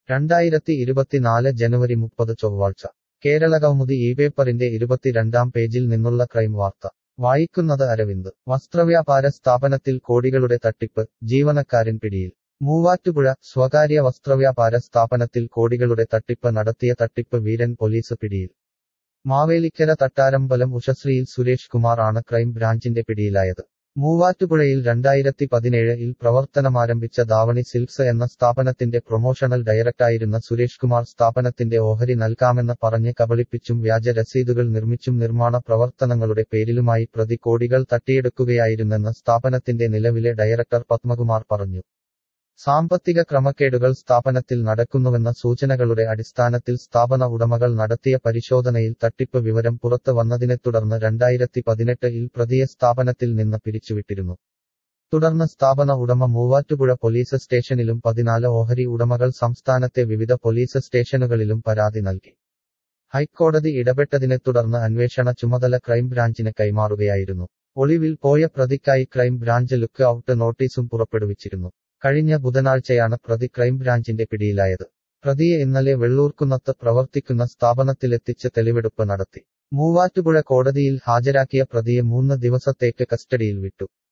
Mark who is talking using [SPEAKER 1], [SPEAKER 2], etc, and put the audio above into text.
[SPEAKER 1] രണ്ടായിരത്തി ഇരുപത്തിനാല് ജനുവരി മുപ്പത് ചൊവ്വാഴ്ച കേരളകൗമുദി ഈ പേപ്പറിന്റെ ഇരുപത്തിരണ്ടാം പേജിൽ നിന്നുള്ള ക്രൈം വാർത്ത വായിക്കുന്നത് അരവിന്ദ് വസ്ത്രവ്യാപാര സ്ഥാപനത്തിൽ കോടികളുടെ തട്ടിപ്പ് ജീവനക്കാരൻ പിടിയിൽ മൂവാറ്റുപുഴ സ്വകാര്യ വസ്ത്രവ്യാപാര സ്ഥാപനത്തിൽ കോടികളുടെ തട്ടിപ്പ് നടത്തിയ തട്ടിപ്പ് വീരൻ പോലീസ് പിടിയിൽ മാവേലിക്കര തട്ടാരമ്പലം ഉഷശ്രീയിൽ സുരേഷ് കുമാർ ആണ് ക്രൈം ബ്രാഞ്ചിന്റെ പിടിയിലായത് മൂവാറ്റുപുഴയിൽ രണ്ടായിരത്തി പതിനേഴിൽ പ്രവർത്തനമാരംഭിച്ച ധാവണി സിൽക്സ് എന്ന സ്ഥാപനത്തിന്റെ പ്രൊമോഷണൽ ഡയറക്ടറായിരുന്ന സുരേഷ് കുമാർ സ്ഥാപനത്തിന്റെ ഓഹരി നൽകാമെന്ന് പറഞ്ഞ് കബളിപ്പിച്ചും വ്യാജ രസീതുകൾ നിർമ്മിച്ചും നിർമ്മാണ പ്രവർത്തനങ്ങളുടെ പേരിലുമായി പ്രതി കോടികൾ തട്ടിയെടുക്കുകയായിരുന്നെന്ന് സ്ഥാപനത്തിന്റെ നിലവിലെ ഡയറക്ടർ പത്മകുമാർ പറഞ്ഞു സാമ്പത്തിക ക്രമക്കേടുകൾ സ്ഥാപനത്തിൽ നടക്കുന്നുവെന്ന സൂചനകളുടെ അടിസ്ഥാനത്തിൽ സ്ഥാപന ഉടമകൾ നടത്തിയ പരിശോധനയിൽ തട്ടിപ്പ് വിവരം പുറത്ത് വന്നതിനെ തുടർന്ന് രണ്ടായിരത്തി പതിനെട്ടിൽ പ്രതിയെ സ്ഥാപനത്തിൽ നിന്ന് പിരിച്ചുവിട്ടിരുന്നു തുടർന്ന് സ്ഥാപന ഉടമ മൂവാറ്റുപുഴ പോലീസ് സ്റ്റേഷനിലും പതിനാല് ഓഹരി ഉടമകൾ സംസ്ഥാനത്തെ വിവിധ പോലീസ് സ്റ്റേഷനുകളിലും പരാതി നൽകി ഹൈക്കോടതി ഇടപെട്ടതിനെ തുടർന്ന് അന്വേഷണ ചുമതല ക്രൈംബ്രാഞ്ചിന് കൈമാറുകയായിരുന്നു ഒളിവിൽ പോയ പ്രതിക്കായി ക്രൈംബ്രാഞ്ച് ലുക്ക് ഔട്ട് നോട്ടീസും പുറപ്പെടുവിച്ചിരുന്നു കഴിഞ്ഞ ബുധനാഴ്ചയാണ് പ്രതി ക്രൈംബ്രാഞ്ചിന്റെ പിടിയിലായത് പ്രതിയെ ഇന്നലെ വെള്ളൂർക്കുന്നത്ത് പ്രവർത്തിക്കുന്ന സ്ഥാപനത്തിലെത്തിച്ച് തെളിവെടുപ്പ് നടത്തി മൂവാറ്റുപുഴ കോടതിയിൽ ഹാജരാക്കിയ പ്രതിയെ മൂന്ന് ദിവസത്തേക്ക് കസ്റ്റഡിയിൽ വിട്ടു